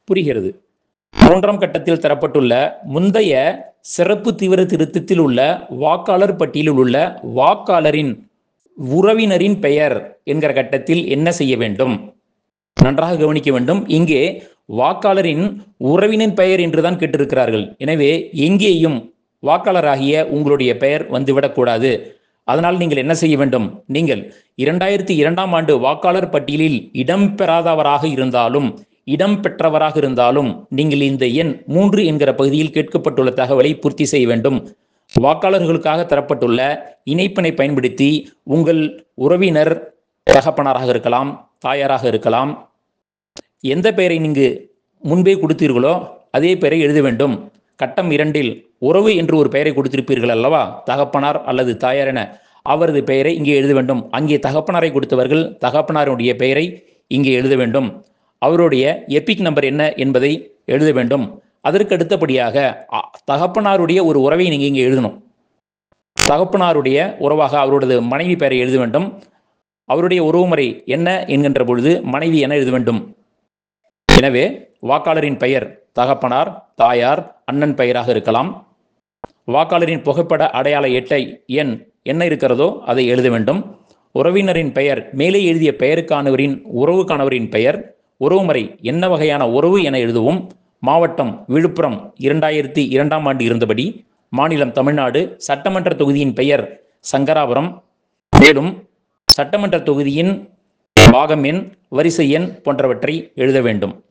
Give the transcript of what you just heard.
புரிகிறது மூன்றாம் கட்டத்தில் தரப்பட்டுள்ள முந்தைய சிறப்பு தீவிர திருத்தத்தில் உள்ள வாக்காளர் பட்டியலில் உள்ள வாக்காளரின் உறவினரின் பெயர் என்கிற கட்டத்தில் என்ன செய்ய வேண்டும் நன்றாக கவனிக்க வேண்டும் இங்கே வாக்காளரின் உறவினரின் பெயர் என்றுதான் கேட்டிருக்கிறார்கள் எனவே எங்கேயும் வாக்காளராகிய உங்களுடைய பெயர் வந்துவிடக்கூடாது அதனால் நீங்கள் என்ன செய்ய வேண்டும் நீங்கள் இரண்டாயிரத்தி இரண்டாம் ஆண்டு வாக்காளர் பட்டியலில் இடம்பெறாதவராக இருந்தாலும் இடம் பெற்றவராக இருந்தாலும் நீங்கள் இந்த எண் மூன்று என்கிற பகுதியில் கேட்கப்பட்டுள்ள தகவலை பூர்த்தி செய்ய வேண்டும் வாக்காளர்களுக்காக தரப்பட்டுள்ள இணைப்பினை பயன்படுத்தி உங்கள் உறவினர் தகப்பனாராக இருக்கலாம் தாயாராக இருக்கலாம் எந்த பெயரை நீங்கு முன்பே கொடுத்தீர்களோ அதே பெயரை எழுத வேண்டும் கட்டம் இரண்டில் உறவு என்று ஒரு பெயரை கொடுத்திருப்பீர்கள் அல்லவா தகப்பனார் அல்லது தாயார் என அவரது பெயரை இங்கே எழுத வேண்டும் அங்கே தகப்பனாரை கொடுத்தவர்கள் தகப்பனாருடைய பெயரை இங்கே எழுத வேண்டும் அவருடைய எபிக் நம்பர் என்ன என்பதை எழுத வேண்டும் அதற்கு அடுத்தபடியாக அ- தகப்பனாருடைய ஒரு உறவை நீங்கள் இங்கே எழுதணும் தகப்பனாருடைய உறவாக அவருடைய மனைவி பெயரை எழுத வேண்டும் அவருடைய உறவுமுறை என்ன என்கின்ற பொழுது மனைவி என எழுத வேண்டும் எனவே வாக்காளரின் பெயர் தகப்பனார் தாயார் அண்ணன் பெயராக இருக்கலாம் வாக்காளரின் புகைப்பட அடையாள எட்டை எண் என்ன இருக்கிறதோ அதை எழுத வேண்டும் உறவினரின் பெயர் மேலே எழுதிய பெயருக்கானவரின் உறவுக்கானவரின் பெயர் உறவுமுறை என்ன வகையான உறவு என எழுதுவோம் மாவட்டம் விழுப்புரம் இரண்டாயிரத்தி இரண்டாம் ஆண்டு இருந்தபடி மாநிலம் தமிழ்நாடு சட்டமன்ற தொகுதியின் பெயர் சங்கராபுரம் மேலும் சட்டமன்ற தொகுதியின் பாகம் எண் வரிசை எண் போன்றவற்றை எழுத வேண்டும்